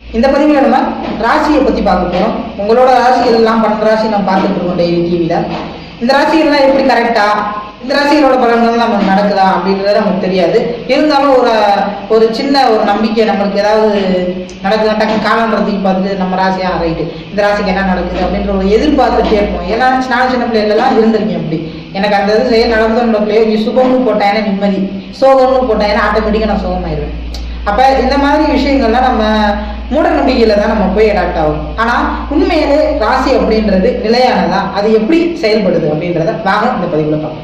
இந்த பதிவில் நம்ம ராசியை பற்றி பார்க்க போகிறோம் உங்களோட ராசிகள்லாம் பன்னெண்டு ராசி நம்ம பார்த்துட்டு இருக்கோம் டெய்லி டிவியில் இந்த ராசிகள்லாம் எப்படி கரெக்டா இந்த ராசிகளோட பலன்கள்லாம் நமக்கு நடக்குதா அப்படின்றது நமக்கு தெரியாது இருந்தாலும் ஒரு ஒரு சின்ன ஒரு நம்பிக்கை நம்மளுக்கு ஏதாவது நடக்குதா டக்கு காலன்றதுக்கு பார்த்துட்டு நம்ம ராசியா ரைட்டு இந்த ராசிக்கு என்ன நடக்குது அப்படின்ற ஒரு எதிர்பார்த்துட்டே இருப்போம் ஏன்னா சின்ன சின்ன பிள்ளைகள்லாம் இருந்திருக்கீங்க அப்படி எனக்கு அந்த இது செய்ய நடந்தோன்ற பிள்ளைய சுகம்னு போட்டாங்கன்னா நிம்மதி சோகம்னு போட்டாங்கன்னா ஆட்டோமேட்டிக்காக நான் சோகமாயிருவேன் அப்ப இந்த மாதிரி விஷயங்கள்லாம் நம்ம மூட நம்பிக்கையில தான் நம்ம போய் அடாப்ட் ஆகும் ஆனா உண்மையிலே ராசி அப்படின்றது நிலையானதா அது எப்படி செயல்படுது அப்படின்றத வாங்க இந்த பதிவுல பார்ப்போம்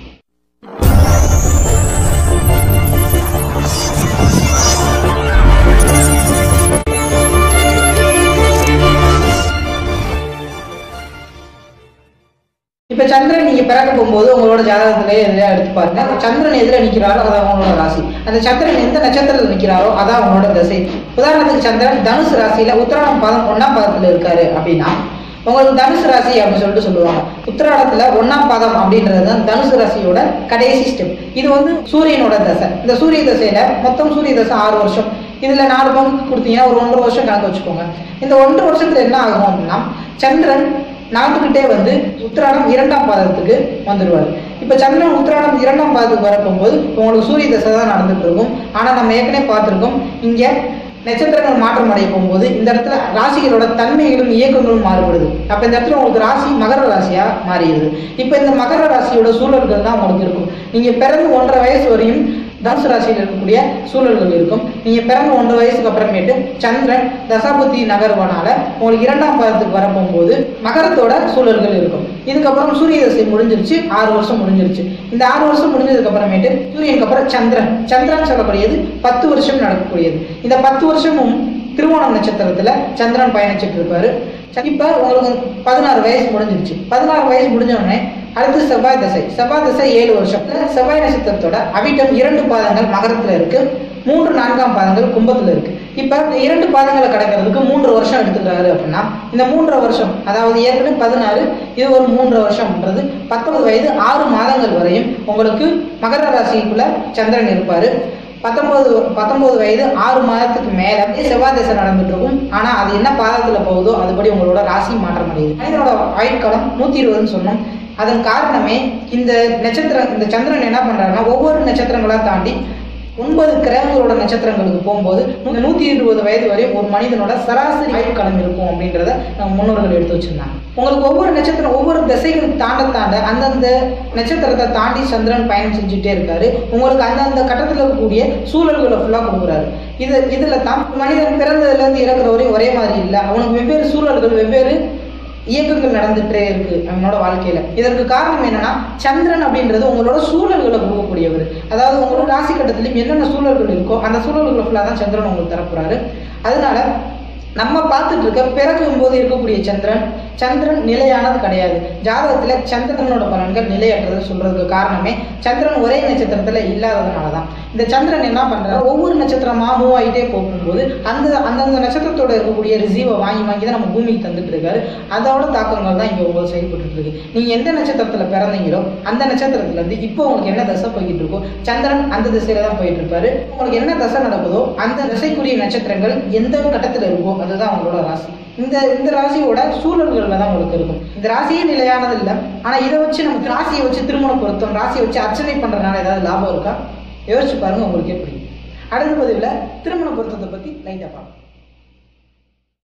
இப்ப சந்திரன் நீங்க பிறக்க போகும்போது உங்களோட ஜாதகத்திலே எதிரே எடுத்து பாருங்க அந்த சந்திரன் எதுல நிக்கிறாரோ அதான் உங்களோட ராசி அந்த சந்திரன் எந்த நட்சத்திரத்தில் நிக்கிறாரோ அதான் உங்களோட திசை உதாரணத்துக்கு சந்திரன் தனுசு ராசியில உத்தராடம் பாதம் ஒன்னாம் பாதத்துல இருக்காரு அப்படின்னா உங்களுக்கு தனுசு ராசி அப்படின்னு சொல்லிட்டு சொல்லுவாங்க உத்திராடத்துல ஒன்னாம் பாதம் அப்படின்றது தான் தனுசு ராசியோட கடைசி ஸ்டெப் இது வந்து சூரியனோட தசை இந்த சூரிய தசையில மொத்தம் சூரிய தசை ஆறு வருஷம் இதுல நாலு பங்கு கொடுத்தீங்கன்னா ஒரு ஒன்றரை வருஷம் கணக்கு வச்சுக்கோங்க இந்த ஒன்றரை வருஷத்துல என்ன ஆகும் அப்படின்னா சந்திரன் நகர்ந்துக்கிட்டே வந்து உத்திராடம் இரண்டாம் பாதத்துக்கு வந்துடுவார் இப்போ சந்திரன் உத்திராடம் இரண்டாம் பாதத்துக்கு வரப்போகும்போது உங்களுக்கு சூரிய தசை தான் நடந்துட்டு இருக்கும் ஆனால் நம்ம ஏற்கனவே பார்த்துருக்கோம் இங்கே நட்சத்திரங்கள் மாற்றம் அடைய போகும்போது இந்த இடத்துல ராசிகளோட தன்மைகளும் இயக்கங்களும் மாறுபடுது அப்போ இந்த இடத்துல உங்களுக்கு ராசி மகர ராசியா மாறிடுது இப்போ இந்த மகர ராசியோட சூழல்கள் தான் உங்களுக்கு இருக்கும் நீங்க பிறந்து ஒன்றரை வயசு வரையும் தனுசு ராசியில் இருக்கக்கூடிய சூழல்கள் இருக்கும் நீங்க பிறந்த ஒன்றரை வயசுக்கு அப்புறமேட்டு சந்திரன் தசாபுத்தி நகர்வனால உங்களுக்கு இரண்டாம் பாதத்துக்கு வரப்போகும்போது மகரத்தோட சூழல்கள் இருக்கும் இதுக்கப்புறம் சூரிய தசை முடிஞ்சிருச்சு ஆறு வருஷம் முடிஞ்சிருச்சு இந்த ஆறு வருஷம் முடிஞ்சதுக்கு அப்புறமேட்டு சூரியனுக்கு அப்புறம் சந்திரன் சந்திரன் சொல்லக்கூடியது பத்து வருஷம் நடக்கக்கூடியது இந்த பத்து வருஷமும் திருவோணம் நட்சத்திரத்துல சந்திரன் பயணிச்சுட்டு இருப்பாரு இப்ப உங்களுக்கு பதினாறு வயசு முடிஞ்சிருச்சு பதினாறு வயசு முடிஞ்ச உடனே அடுத்து செவ்வாய் தசை செவ்வாய் தசை ஏழு வருஷம் செவ்வாய் நட்சத்திரத்தோட அவிட்டம் இரண்டு பாதங்கள் மகரத்துல இருக்கு மூன்று நான்காம் பாதங்கள் கும்பத்துல இருக்கு இப்ப இந்த இரண்டு பாதங்களை கடக்கிறதுக்கு மூன்று வருஷம் எடுத்துக்கிறாரு அப்படின்னா இந்த மூன்றரை வருஷம் அதாவது ஏற்கனவே பதினாறு இது ஒரு மூன்றரை வருஷம்ன்றது பத்தொன்பது வயது ஆறு மாதங்கள் வரையும் உங்களுக்கு மகர ராசிக்குள்ள சந்திரன் இருப்பாரு பத்தொன்பது பத்தொன்பது வயது ஆறு மாதத்துக்கு மேல செவ்வாய் தசை நடந்துட்டு இருக்கும் ஆனா அது என்ன பாதத்துல போகுதோ அதுபடி உங்களோட ராசி மாற்றம் அடையுது மனிதனோட ஆயுட்காலம் நூத்தி இருபதுன்னு சொன்னோம் அதன் காரணமே இந்த நட்சத்திரம் இந்த சந்திரன் என்ன பண்றாருன்னா ஒவ்வொரு நட்சத்திரங்களா தாண்டி ஒன்பது கிரகங்களோட நட்சத்திரங்களுக்கு போகும்போது நூத்தி இருபது வயது வரை ஒரு மனிதனோட சராசரி ஆயுட்காலம் இருக்கும் அப்படின்றத நம்ம முன்னோர்கள் எடுத்து வச்சிருந்தாங்க உங்களுக்கு ஒவ்வொரு நட்சத்திரம் ஒவ்வொரு திசைகள் தாண்ட தாண்ட அந்தந்த நட்சத்திரத்தை தாண்டி சந்திரன் பயணம் செஞ்சுட்டே இருக்காரு உங்களுக்கு அந்தந்த கட்டத்தில் இருக்கக்கூடிய சூழல்களை ஃபுல்லாக கொடுக்குறாரு இது இதில் தான் மனிதன் பிறந்ததுலேருந்து இறக்குற வரையும் ஒரே மாதிரி இல்லை அவனுக்கு வெவ்வேறு சூழல்கள் வெவ்வேறு இயக்கங்கள் நடந்துட்டே இருக்கு அவனோட வாழ்க்கையில இதற்கு காரணம் என்னன்னா சந்திரன் அப்படின்றது உங்களோட சூழல்களை கொடுக்கக்கூடியவர் அதாவது உங்களோட ராசி கட்டத்திலையும் என்னென்ன சூழல்கள் இருக்கோ அந்த சூழல்களை ஃபுல்லாக தான் சந்திரன் உங்களுக்கு தரப்போறாரு அதனால நம்ம பார்த்துட்டு இருக்க பிறக்கும் போது இருக்கக்கூடிய சந்திரன் சந்திரன் நிலையானது கிடையாது ஜாதகத்துல சந்திரனோட பலன்கள் நிலையற்றது சொல்றதுக்கு காரணமே சந்திரன் ஒரே நட்சத்திரத்துல இல்லாததுனால தான் இந்த சந்திரன் என்ன பண்றாரு ஒவ்வொரு நட்சத்திரமா மூவ் ஆகிட்டே போகும்போது அந்த அந்தந்த நட்சத்திரத்தோட இருக்கக்கூடிய ரிசீவை வாங்கி வாங்கி தான் நம்ம பூமிக்கு தந்துட்டு இருக்காரு அதோட தாக்கங்கள் தான் இங்க உங்களுக்கு செயல்பட்டு இருக்கு நீங்க எந்த நட்சத்திரத்துல பிறந்தீங்களோ அந்த நட்சத்திரத்துல இருந்து இப்போ உங்களுக்கு என்ன தசை போய்கிட்டு இருக்கோ சந்திரன் அந்த திசையில தான் போயிட்டு இருப்பாரு உங்களுக்கு என்ன தசை நடக்குதோ அந்த திசைக்குரிய நட்சத்திரங்கள் எந்த கட்டத்துல இருக்கோ அதுதான் உங்களோட ராசி இந்த இந்த ராசியோட சூழல்கள்ல தான் உங்களுக்கு இருக்கும் இந்த ராசியே நிலையானது இல்லை ஆனா இதை வச்சு நமக்கு ராசியை வச்சு திருமண பொருத்தம் ராசியை வச்சு அர்ச்சனை பண்றதுனால ஏதாவது லாபம் இருக்கா யோசிச்சு பாருங்க உங்களுக்கு எப்படி அடுத்த பதிவில் திருமண பொருத்தத்தை பத்தி லைட்டா பார்ப்போம்